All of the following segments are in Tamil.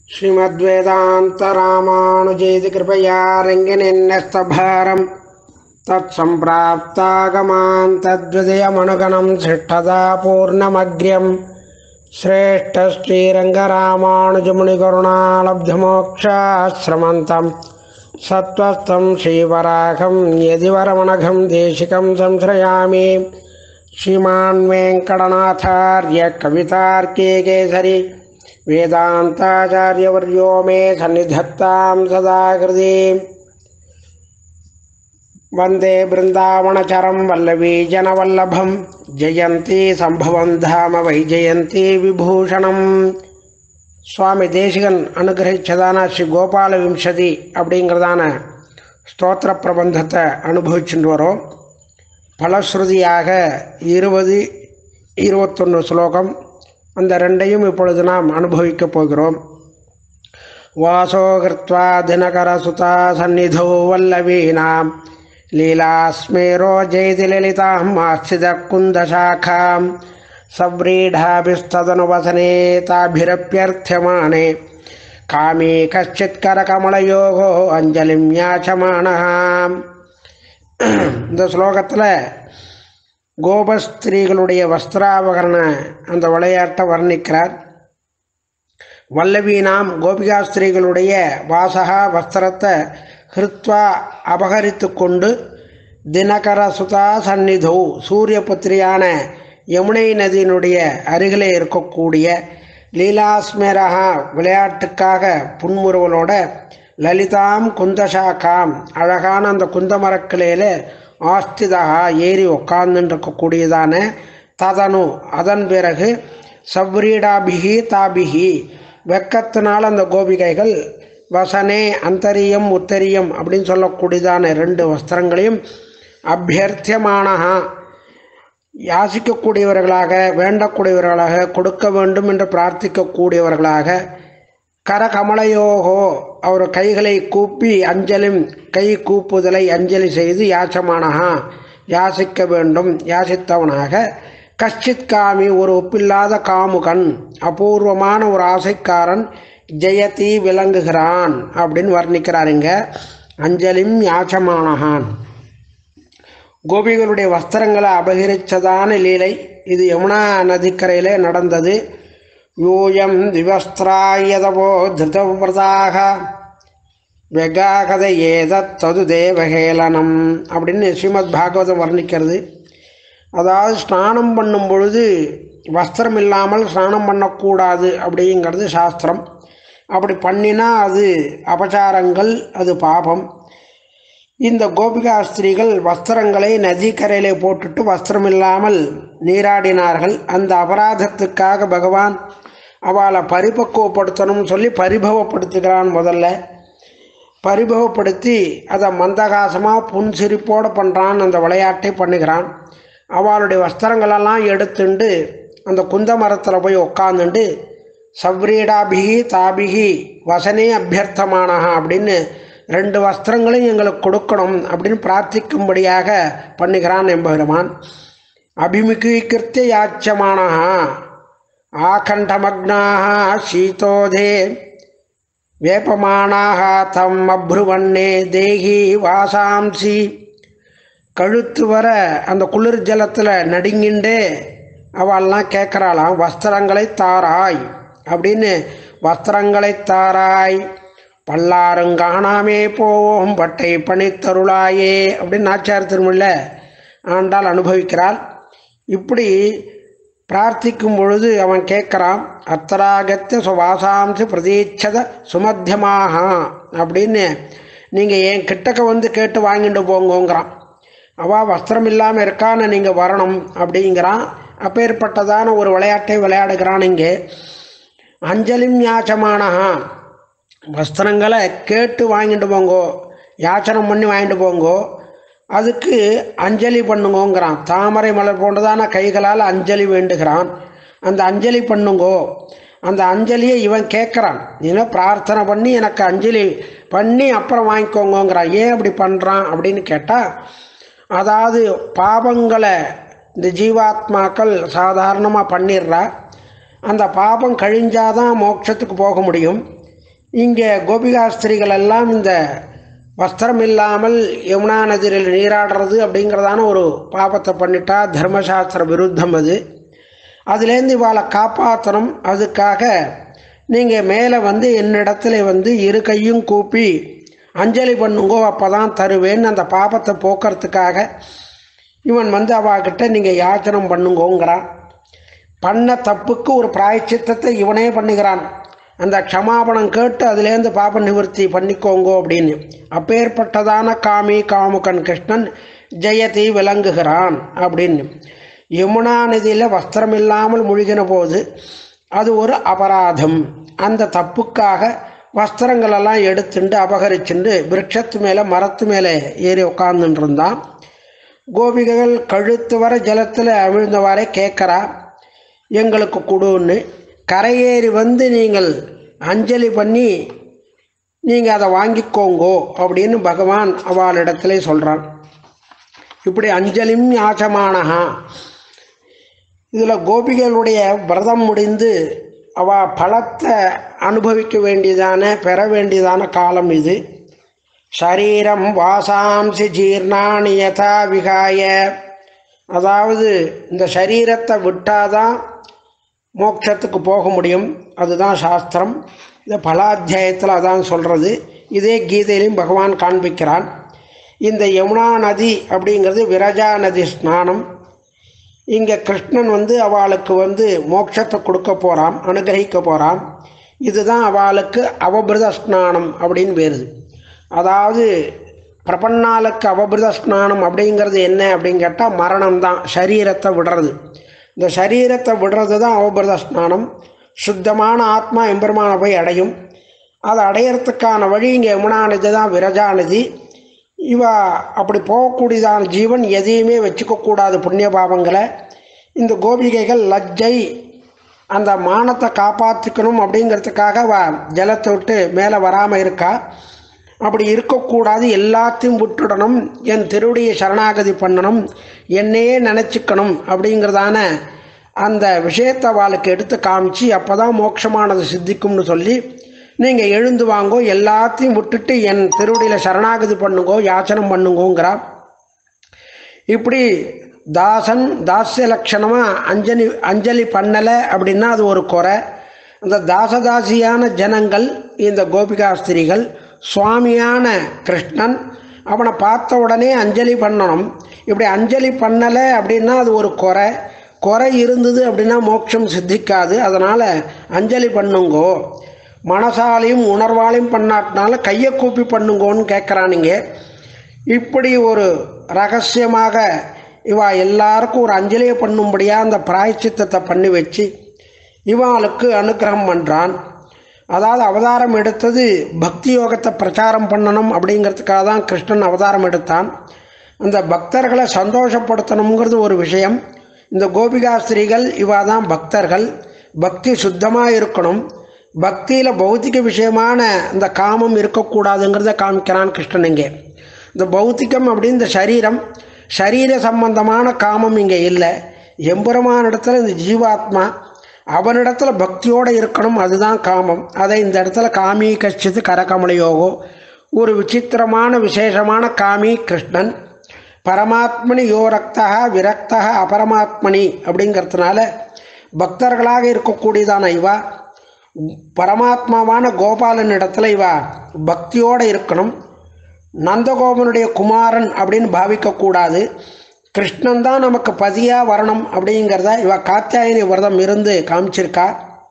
श्रीमद्वेदान्तरामानुजेति कृपया रङ्गिनिन्यस्तभारम् तत्सम्प्राप्तागमान् तद्विदयमनुगणं शिष्ठदा पूर्णमग्र्यम् श्रेष्ठश्रीरङ्गरामानुजमुनिकरुणालब्धमोक्षाश्रमन्तं सत्त्वस्थं श्रीवराघं यदि वरमणघं देशिकं संश्रयामि श्रीमान् वेङ्कटनाथार्य कवितार्के केसरि वेदान्ताचार्यवर्यो मे सन्निधत्तां सदा हृदि वन्दे बृन्दावनचरं वल्लवीजनवल्लभं जयन्ती सम्भवं धाम वैजयन्ती விபூஷணம் சுவாமி தேசிகன் அனுகிரகிச்சதான ஸ்ரீ கோபால விம்சதி அப்படிங்கிறதான ஸ்தோத்திர பிரபந்தத்தை அனுபவிச்சுட்டு வரோம் பலஸ்ருதியாக இருபது இருபத்தொன்று ஸ்லோகம் அந்த ரெண்டையும் இப்பொழுது நாம் அனுபவிக்கப் போகிறோம் வாசோ கிருத்வா தினகரசுதா சந்நிதோ வல்லவீனாம் லீலாஸ்மேரோ ஜெயதி லலிதாம் ஆஸ்தித குந்தசாखां सव्रीढाभिस्तदनुवसने ताभिरप्यर्थ्यमाणे कामी कश्चित् करकमलयोगो அஞ்சலிம் யாச்சமானः இந்த ஸ்லோகத்தில் கோபஸ்திரீகளுடைய வஸ்திராபகரண அந்த விளையாட்டை வர்ணிக்கிறார் வல்லவீனாம் கோபிகாஸ்திரீகளுடைய வாசகா வஸ்திரத்தை ஹிருத்வா அபகரித்து கொண்டு தினகர சுதா சந்நிதோ சூரிய புத்திரியான யமுனை நதியினுடைய அருகிலே இருக்கக்கூடிய லீலாஸ்மேரகா விளையாட்டுக்காக புன்முறுவலோட லலிதாம் குந்தசாக்காம் அழகான அந்த குந்தமரக்கிளையில ஆஸ்திதா ஏறி உட்கார்ந்துட்டு இருக்கக்கூடியதான ததனு அதன் பிறகு சவ்ரீடாபிகி தாபிகி வெக்கத்தினால் அந்த கோபிகைகள் வசனே அந்தரியம் உத்தரியம் அப்படின்னு சொல்லக்கூடியதான ரெண்டு வஸ்திரங்களையும் அபியர்த்தியமானஹா யாசிக்கக்கூடியவர்களாக வேண்டக்கூடியவர்களாக கொடுக்க வேண்டும் என்று பிரார்த்திக்கக்கூடியவர்களாக கரகமலயோகோ அவர் கைகளை கூப்பி அஞ்சலும் கை கூப்புதலை அஞ்சலி செய்து யாச்சமானஹா யாசிக்க வேண்டும் யாசித்தவனாக கஷ்டித் காமி ஒரு ஒப்பில்லாத காமுகன் அபூர்வமான ஒரு ஆசைக்காரன் ஜெயதி விளங்குகிறான் அப்படின்னு வர்ணிக்கிறாருங்க அஞ்சலிம் யாச்சமானஹான் கோபிகளுடைய வஸ்திரங்களை அபகரிச்சதான லீலை இது யமுனா நதிக்கரையிலே நடந்தது யூயம் திவஸ்திராயதவோ திருதவிரதாக வெகாகத ஏதத் தது தேவகேளனம் அப்படின்னு ஸ்ரீமத் பாகவதம் வர்ணிக்கிறது அதாவது ஸ்நானம் பண்ணும் பொழுது வஸ்திரம் இல்லாமல் ஸ்நானம் பண்ணக்கூடாது அப்படிங்கிறது சாஸ்திரம் அப்படி பண்ணினா அது அபச்சாரங்கள் அது பாபம் இந்த கோபிகா ஸ்திரீகள் வஸ்திரங்களை நதிக்கரையிலே போட்டுட்டு வஸ்திரம் இல்லாமல் நீராடினார்கள் அந்த அபராதத்துக்காக பகவான் அவளை பரிபக்குவப்படுத்தணும்னு சொல்லி பரிபவப்படுத்துகிறான் முதல்ல பரிபவப்படுத்தி அதை மந்தகாசமாக புன்சிரிப்போடு பண்ணுறான் அந்த விளையாட்டை பண்ணுகிறான் அவளுடைய வஸ்திரங்களெல்லாம் எடுத்துண்டு அந்த குந்த மரத்தில் போய் உட்காந்துண்டு சவ்ரீடாபிகி தாபிகி வசனே அபியர்த்தமானஹா அப்படின்னு ரெண்டு வஸ்திரங்களையும் எங்களுக்கு கொடுக்கணும் அப்படின்னு பிரார்த்திக்கும்படியாக பண்ணுகிறான் எம்பெருமான் அபிமுகீகிருத்திய யாச்சமானஹா ஆகண்டமக்னாக சீதோதே வேப்பமானாக தம் அப்ருவண்ணே தேகி வாசாம்சி கழுத்து வர அந்த குளிர் ஜலத்தில் நடுங்கிண்டே அவள்லாம் கேட்குறாளாம் வஸ்திரங்களை தாராய் அப்படின்னு வஸ்திரங்களை தாராய் பல்லாருங்காணாமே போவோம் பட்டை பணித்தருளாயே அப்படின்னு நாச்சார் திருமல்ல ஆண்டால் அனுபவிக்கிறாள் இப்படி பிரார்த்திக்கும் பொழுது அவன் கேட்குறான் அத்தராகத்திய சுவாசாம்சி பிரதீட்சத சுமத்தியமாக அப்படின்னு நீங்கள் என் கிட்டக்க வந்து கேட்டு வாங்கிட்டு போங்கோங்கிறான் அவள் வஸ்திரம் இல்லாமல் இருக்கான்னு நீங்கள் வரணும் அப்படிங்கிறான் அப்பேற்பட்டதான ஒரு விளையாட்டை விளையாடுகிறான் இங்கே அஞ்சலிம் யாச்சமானஹா வஸ்திரங்களை கேட்டு வாங்கிட்டு போங்கோ யாச்சனம் பண்ணி வாங்கிட்டு போங்கோ அதுக்கு அஞ்சலி பண்ணுங்கோங்கிறான் தாமரை மலர் போன்றதான கைகளால் அஞ்சலி வேண்டுகிறான் அந்த அஞ்சலி பண்ணுங்கோ அந்த அஞ்சலியை இவன் கேட்குறான் நீனா பிரார்த்தனை பண்ணி எனக்கு அஞ்சலி பண்ணி அப்புறம் வாங்கிக்கோங்கோங்கிறான் ஏன் அப்படி பண்ணுறான் அப்படின்னு கேட்டால் அதாவது பாபங்களை இந்த ஜீவாத்மாக்கள் சாதாரணமாக பண்ணிடுறா அந்த பாபம் கழிஞ்சாதான் மோட்சத்துக்கு போக முடியும் இங்கே கோபிகாஸ்திரிகள் எல்லாம் இந்த வஸ்திரம் இல்லாமல் யமுனா நதியில் நீராடுறது அப்படிங்கிறதான ஒரு பாபத்தை பண்ணிட்டா தர்மசாஸ்திர விருத்தம் அது அதுலேருந்து இவாளை காப்பாற்றணும் அதுக்காக நீங்கள் மேலே வந்து என்னிடத்துல வந்து இரு கையும் கூப்பி அஞ்சலி பண்ணுங்கோ அப்போ தான் தருவேன்னு அந்த பாபத்தை போக்குறதுக்காக இவன் வந்து அவாகிட்ட நீங்கள் யாச்சனம் பண்ணுங்கோங்கிறான் பண்ண தப்புக்கு ஒரு பிராயச்சித்தத்தை இவனே பண்ணுகிறான் அந்த க்ஷமாபணம் கேட்டு அதுலேருந்து பாப நிவர்த்தி பண்ணிக்கோங்கோ அப்படின்னு அப்பேற்பட்டதான காமி காமுகன் கிருஷ்ணன் ஜெயதி விளங்குகிறான் அப்படின்னு யமுனா நதியில் வஸ்திரம் இல்லாமல் முழுகின போது அது ஒரு அபராதம் அந்த தப்புக்காக வஸ்திரங்களெல்லாம் எடுத்துண்டு அபகரிச்சுண்டு விருட்சத்து மேலே மரத்து மேலே ஏறி உட்கார்ந்துட்டு இருந்தான் கோபிகைகள் கழுத்து வர ஜலத்தில் அவிழ்ந்தவாறே கேட்குறா எங்களுக்கு கொடுன்னு கரையேறி வந்து நீங்கள் அஞ்சலி பண்ணி நீங்கள் அதை வாங்கிக்கோங்கோ அப்படின்னு பகவான் அவளிடத்துல சொல்கிறான் இப்படி அஞ்சலிம் யாச்சமானஹா இதில் கோபிகளுடைய விரதம் முடிந்து அவ பழத்தை அனுபவிக்க வேண்டியதான பெற வேண்டியதான காலம் இது ஷரீரம் வாசாம்சி ஜீர்ணானி யதா விகாய அதாவது இந்த சரீரத்தை விட்டாதான் மோட்சத்துக்கு போக முடியும் அதுதான் சாஸ்திரம் இந்த பலாத்தியாயத்தில் அதான் சொல்கிறது இதே கீதையிலையும் பகவான் காண்பிக்கிறான் இந்த யமுனா நதி அப்படிங்கிறது விரஜா நதி ஸ்நானம் இங்கே கிருஷ்ணன் வந்து அவளுக்கு வந்து மோட்சத்தை கொடுக்க போகிறான் அனுகிரகிக்க போகிறான் இதுதான் அவளுக்கு அவபிரத ஸ்நானம் அப்படின்னு பேருது அதாவது பிரபன்னாளுக்கு அவபிரத ஸ்நானம் அப்படிங்கிறது என்ன அப்படின்னு கேட்டால் மரணம் தான் சரீரத்தை விடுறது இந்த சரீரத்தை விடுறது தான் அவபிரத ஸ்நானம் சுத்தமான ஆத்மா எம்பெருமான போய் அடையும் அதை அடையிறதுக்கான வழி இங்கே யமுனா நதி தான் விரஜா நதி இவ அப்படி போகக்கூடியதான ஜீவன் எதையுமே வச்சுக்கக்கூடாது புண்ணிய பாவங்களை இந்த கோபிகைகள் லஜ்ஜை அந்த மானத்தை காப்பாற்றிக்கணும் அப்படிங்கிறதுக்காக அவ ஜலத்தை விட்டு மேலே வராமல் இருக்கா அப்படி இருக்கக்கூடாது எல்லாத்தையும் விட்டுடணும் என் திருவடியை சரணாகதி பண்ணணும் என்னையே நினச்சிக்கணும் அப்படிங்கிறதான அந்த விஷயத்தை அவளுக்கு எடுத்து காமிச்சு அப்போ தான் மோட்சமானது சித்திக்கும்னு சொல்லி நீங்கள் எழுந்து வாங்கோ எல்லாத்தையும் விட்டுட்டு என் திருவடியில் சரணாகதி பண்ணுங்கோ யாச்சனம் பண்ணுங்கோங்கிறா இப்படி தாசன் தாசிய லட்சணமாக அஞ்சலி அஞ்சலி பண்ணலை அப்படின்னா அது ஒரு குறை அந்த தாசதாசியான ஜனங்கள் இந்த கோபிகாஸ்திரிகள் சுவாமியான கிருஷ்ணன் அவனை பார்த்த உடனே அஞ்சலி பண்ணணும் இப்படி அஞ்சலி பண்ணலை அப்படின்னா அது ஒரு குறை குறை இருந்தது அப்படின்னா மோட்சம் சித்திக்காது அதனால் அஞ்சலி பண்ணுங்கோ மனசாலையும் உணர்வாலையும் பண்ணாட்டினால கையை கூப்பி பண்ணுங்கோன்னு கேட்குறானுங்க இப்படி ஒரு ரகசியமாக இவா எல்லாருக்கும் ஒரு அஞ்சலியை பண்ணும்படியாக அந்த பிராயச்சித்தத்தை பண்ணி வச்சு இவாளுக்கு அனுக்கிரகம் பண்ணுறான் அதாவது அவதாரம் எடுத்தது பக்தி யோகத்தை பிரச்சாரம் பண்ணணும் அப்படிங்கிறதுக்காக தான் கிருஷ்ணன் அவதாரம் எடுத்தான் அந்த பக்தர்களை சந்தோஷப்படுத்தணுங்கிறது ஒரு விஷயம் இந்த கோபிகாஸ்திரிகள் இவா தான் பக்தர்கள் பக்தி சுத்தமாக இருக்கணும் பக்தியில் பௌத்திக விஷயமான இந்த காமம் இருக்கக்கூடாதுங்கிறத காமிக்கிறான் கிருஷ்ணன் இங்கே இந்த பௌத்திகம் அப்படின்னு இந்த சரீரம் சரீர சம்பந்தமான காமம் இங்கே இல்லை எம்பெருமான இடத்துல இந்த ஜீவாத்மா அவனிடத்துல பக்தியோடு இருக்கணும் அதுதான் காமம் அதை இந்த இடத்துல காமி கஷ்டித்து கரகமலையோகோ ஒரு விசித்திரமான விசேஷமான காமி கிருஷ்ணன் பரமாத்மனி யோ ரக்தா விரக்தா அபரமாத்மனி அப்படிங்கிறதுனால பக்தர்களாக இருக்கக்கூடியதான இவா பரமாத்மாவான கோபாலன் இடத்துல இவா பக்தியோடு இருக்கணும் நந்தகோபனுடைய குமாரன் அப்படின்னு பாவிக்கக்கூடாது கிருஷ்ணன் தான் நமக்கு பதியாக வரணும் அப்படிங்கிறத இவ காத்தியாயனி விரதம் இருந்து காமிச்சிருக்கா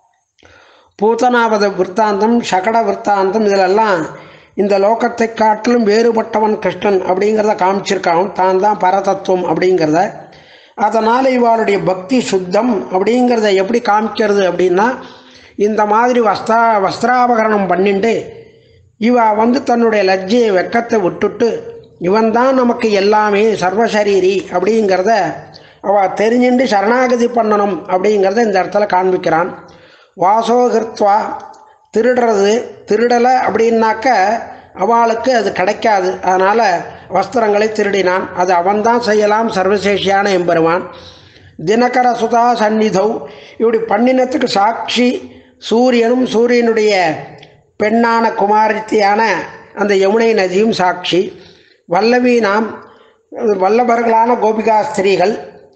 பூத்தனாவத விற்த்தாந்தம் சகட விற்த்தாந்தம் இதிலெல்லாம் இந்த லோகத்தை காட்டிலும் வேறுபட்டவன் கிருஷ்ணன் அப்படிங்கிறத காமிச்சிருக்கான் தான் தான் பரதத்துவம் அப்படிங்கிறத அதனால் இவாளுடைய பக்தி சுத்தம் அப்படிங்கிறத எப்படி காமிக்கிறது அப்படின்னா இந்த மாதிரி வஸ்தா வஸ்திராபகரணம் பண்ணிட்டு இவ வந்து தன்னுடைய லஜ்ஜையை வெக்கத்தை விட்டுட்டு இவன் தான் நமக்கு எல்லாமே சர்வசரீரி அப்படிங்கிறத அவ தெரிஞ்சுட்டு சரணாகதி பண்ணணும் அப்படிங்கிறத இந்த இடத்துல காண்பிக்கிறான் வாசோகிருத்வா திருடுறது திருடலை அப்படின்னாக்க அவளுக்கு அது கிடைக்காது அதனால் வஸ்திரங்களை திருடினான் அது அவன்தான் செய்யலாம் சர்வசேஷியான எம்பெருமான் தினகர சுதா சந்நிதௌ இப்படி பண்ணினத்துக்கு சாட்சி சூரியனும் சூரியனுடைய பெண்ணான குமாரத்தியான அந்த யமுனை நதியும் சாட்சி வல்லவி நாம் வல்லவர்களான கோபிகா ஸ்திரீகள்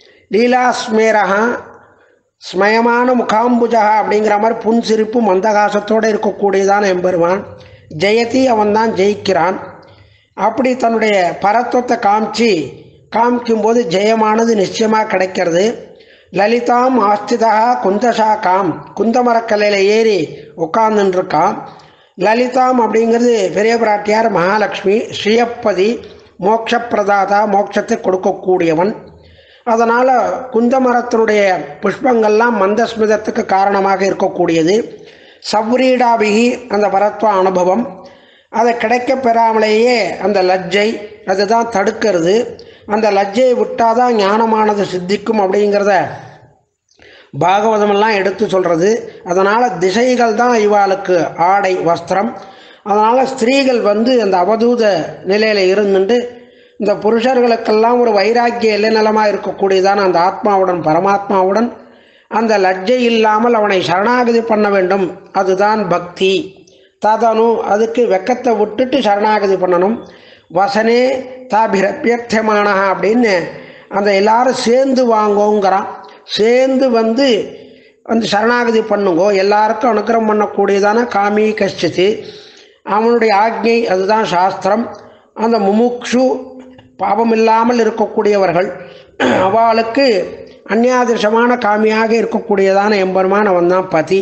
லீலாஸ்மேரகா ஸ்மயமான முகாம்புஜகா அப்படிங்கிற மாதிரி புன்சிரிப்பு மந்தகாசத்தோடு இருக்கக்கூடியதான எம்பெருமான் ஜெயதி அவன்தான் ஜெயிக்கிறான் அப்படி தன்னுடைய பரத்துவத்தை காமிச்சு காமிக்கும்போது ஜெயமானது நிச்சயமாக கிடைக்கிறது லலிதாம் ஆஸ்திதா குந்தசாக்காம் குந்தமரக்கலையில் ஏறி உட்கார்ந்துருக்கான் லலிதாம் அப்படிங்கிறது பெரிய பிராட்டியார் மகாலட்சுமி ஸ்ரீயப்பதி மோட்சப்பிரதாதா மோட்சத்தை கொடுக்கக்கூடியவன் அதனால் குந்தமரத்தினுடைய புஷ்பங்கள்லாம் மந்தஸ்மிதத்துக்கு காரணமாக இருக்கக்கூடியது சவ்ரீடாபிகி அந்த வரத்வ அனுபவம் அதை கிடைக்க பெறாமலேயே அந்த லஜ்ஜை அதுதான் தடுக்கிறது அந்த லஜ்ஜையை விட்டாதான் ஞானமானது சித்திக்கும் அப்படிங்கிறத பாகவதமெல்லாம் எடுத்து சொல்கிறது அதனால் திசைகள் தான் இவாளுக்கு ஆடை வஸ்திரம் அதனால் ஸ்திரீகள் வந்து அந்த அவதூத நிலையில் இருந்துட்டு இந்த புருஷர்களுக்கெல்லாம் ஒரு வைராக்கிய இலைநலமாக இருக்கக்கூடியதான அந்த ஆத்மாவுடன் பரமாத்மாவுடன் அந்த லஜ்ஜை இல்லாமல் அவனை சரணாகதி பண்ண வேண்டும் அதுதான் பக்தி ததனு அதுக்கு வெக்கத்தை விட்டுட்டு சரணாகதி பண்ணணும் வசனே தாபிரபியர்த்தியமானஹ அப்படின்னு அந்த எல்லாரும் சேர்ந்து வாங்கோங்கிறான் சேர்ந்து வந்து வந்து சரணாகதி பண்ணுங்கோ எல்லாருக்கும் அனுக்கிரம் பண்ணக்கூடியதான காமி கஷ்டித்து அவனுடைய ஆக்ஞை அதுதான் சாஸ்திரம் அந்த முமுக்ஷு பாவம் இல்லாமல் இருக்கக்கூடியவர்கள் அவளுக்கு அந்நியாதிர்ஷமான காமியாக இருக்கக்கூடியதான எம்பெருமான் அவன் தான் பதி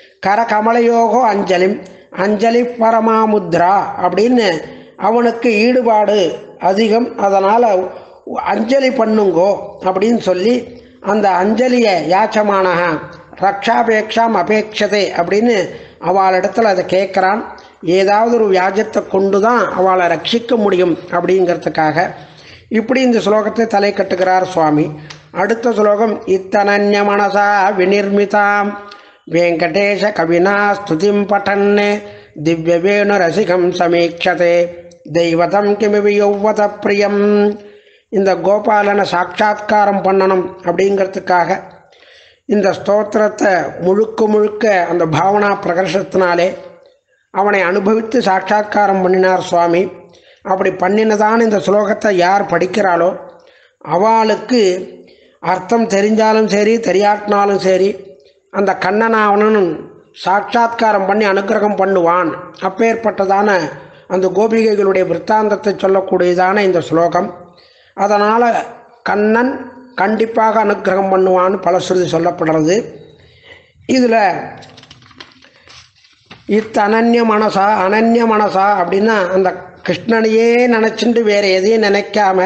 கரகமலயோகோ அஞ்சலிம் அஞ்சலி பரமாமுத்ரா அப்படின்னு அவனுக்கு ஈடுபாடு அதிகம் அதனால் அஞ்சலி பண்ணுங்கோ அப்படின்னு சொல்லி அந்த அஞ்சலியை யாச்சமானக ரக்ஷாபேக்ஷாம் அபேட்சதே அப்படின்னு அவளிடத்தில் அதை கேட்குறான் ஏதாவது ஒரு வியாஜத்தை கொண்டு தான் அவளை ரட்சிக்க முடியும் அப்படிங்கிறதுக்காக இப்படி இந்த ஸ்லோகத்தை தலை கட்டுகிறார் சுவாமி அடுத்த ஸ்லோகம் இத்தனன்ய மனசா விநிர்மிதாம் வெங்கடேஷ கவினா ஸ்துதிம் பட்டன் திவ்ய வேணு ரசிகம் சமீட்சதே தெய்வதம் கிமிவி யௌவத பிரியம் இந்த கோபாலனை சாட்சாத்காரம் பண்ணணும் அப்படிங்கிறதுக்காக இந்த ஸ்தோத்திரத்தை முழுக்க முழுக்க அந்த பாவனா பிரகர்ஷத்தினாலே அவனை அனுபவித்து சாட்சாத்காரம் பண்ணினார் சுவாமி அப்படி பண்ணினதான இந்த ஸ்லோகத்தை யார் படிக்கிறாளோ அவளுக்கு அர்த்தம் தெரிஞ்சாலும் சரி தெரியாட்டினாலும் சரி அந்த கண்ணனாவனன் சாட்சாத்காரம் பண்ணி அனுக்கிரகம் பண்ணுவான் அப்பேற்பட்டதான அந்த கோபிகைகளுடைய விற்த்தாந்தத்தை சொல்லக்கூடியதான இந்த ஸ்லோகம் அதனால் கண்ணன் கண்டிப்பாக அனுக்கிரகம் பண்ணுவான்னு பலஸ்ருதி சொல்லப்படுறது இதில் இத்தனன்ய மனசா அனன்ய மனசா அப்படின்னா அந்த கிருஷ்ணனையே நினச்சிட்டு வேற எதையும் நினைக்காம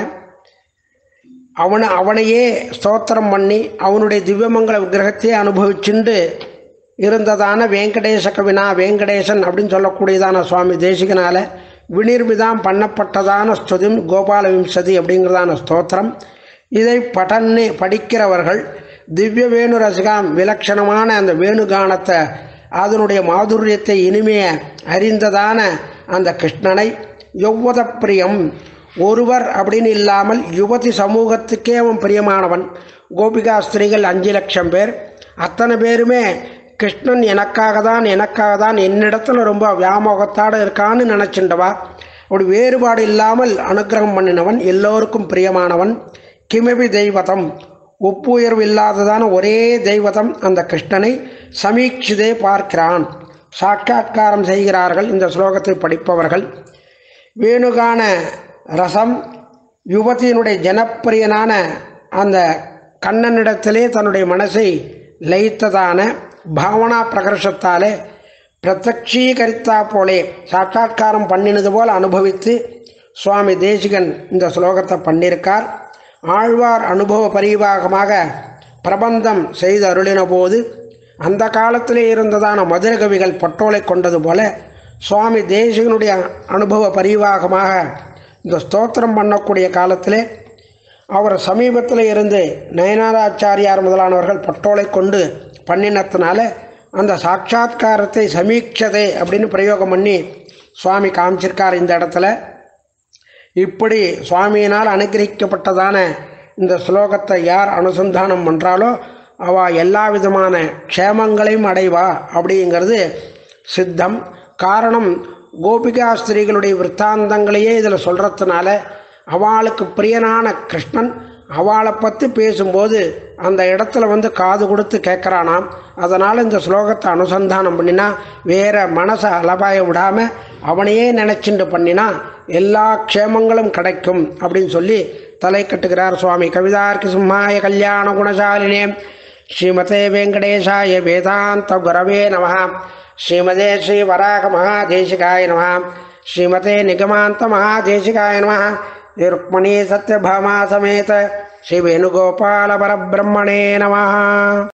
அவனை அவனையே ஸ்தோத்திரம் பண்ணி அவனுடைய திவ்யமங்கல விக்கிரகத்தையே அனுபவிச்சுண்டு இருந்ததான வெங்கடேச கவினா வெங்கடேசன் அப்படின்னு சொல்லக்கூடியதான சுவாமி தேசிகனால வினிர்மிதாம் பண்ணப்பட்டதான ஸ்துதிம் கோபால விம்சதி அப்படிங்கிறதான ஸ்தோத்திரம் இதை பட்டன்னு படிக்கிறவர்கள் திவ்ய வேணு ரசிகாம் விலட்சணமான அந்த வேணுகானத்தை அதனுடைய மாதுரியத்தை இனிமைய அறிந்ததான அந்த கிருஷ்ணனை யௌவத பிரியம் ஒருவர் அப்படின்னு இல்லாமல் யுவதி சமூகத்துக்கே அவன் பிரியமானவன் கோபிகா ஸ்திரீகள் அஞ்சு லட்சம் பேர் அத்தனை பேருமே கிருஷ்ணன் எனக்காக தான் எனக்காக தான் என்னிடத்துல ரொம்ப வியாமோகத்தோடு இருக்கான்னு நினச்சிண்டவா அப்படி வேறுபாடு இல்லாமல் அனுக்கிரகம் பண்ணினவன் எல்லோருக்கும் பிரியமானவன் கிமபி தெய்வதம் ஒப்புயர்வு இல்லாததான ஒரே தெய்வதம் அந்த கிருஷ்ணனை சமீட்சிதே பார்க்கிறான் சாட்சாத்காரம் செய்கிறார்கள் இந்த ஸ்லோகத்தை படிப்பவர்கள் வேணுகான ரசம் யுவதியினுடைய ஜனப்பிரியனான அந்த கண்ணனிடத்திலே தன்னுடைய மனசை லயித்ததான பாவனா பிரகர்ஷத்தாலே பிரத்யக்ஷீகரித்தா போலே சாட்சாத்காரம் பண்ணினது போல் அனுபவித்து சுவாமி தேசிகன் இந்த ஸ்லோகத்தை பண்ணியிருக்கார் ஆழ்வார் அனுபவ பரிவாகமாக பிரபந்தம் செய்து அருளின போது அந்த காலத்திலே இருந்ததான மதுர கவிகள் பட்டோலை கொண்டது போல சுவாமி தேசிகனுடைய அனுபவ பரிவாகமாக இந்த ஸ்தோத்திரம் பண்ணக்கூடிய காலத்திலே அவர் சமீபத்தில் இருந்து நயனாராச்சாரியார் முதலானவர்கள் பட்டோலை கொண்டு பண்ணினத்தினால அந்த சாட்சாத்காரத்தை சமீட்சதை அப்படின்னு பிரயோகம் பண்ணி சுவாமி காமிச்சிருக்கார் இந்த இடத்துல இப்படி சுவாமியினால் அனுகிரகிக்கப்பட்டதான இந்த ஸ்லோகத்தை யார் அனுசந்தானம் பண்ணுறாலோ அவ எல்லா விதமான க்ஷேமங்களையும் அடைவா அப்படிங்கிறது சித்தம் காரணம் கோபிகா ஸ்திரீகளுடைய விற்த்தாந்தங்களையே இதில் சொல்கிறதுனால அவளுக்கு பிரியனான கிருஷ்ணன் அவளை பற்றி பேசும்போது அந்த இடத்துல வந்து காது கொடுத்து கேட்குறானாம் அதனால் இந்த ஸ்லோகத்தை அனுசந்தானம் பண்ணினா வேற மனசை அலபாய விடாமல் அவனையே நினச்சிண்டு பண்ணினா எல்லா க்ஷேமங்களும் கிடைக்கும் அப்படின்னு சொல்லி தலை கட்டுகிறார் சுவாமி கவிதார்க்கு சிம்மாய கல்யாண குணசாலினே ஸ்ரீமதே வெங்கடேஷாய வேதாந்த குரவே நம ஸ்ரீமதே ஸ்ரீ வராக மகாதேசிகாய நம ஸ்ரீமதே நிகமாந்த மகாதேசிகாய நம ருக்மணி சத்யபாமா சமேத ஸ்ரீ வேணுகோபால பரபிரம்மணே நம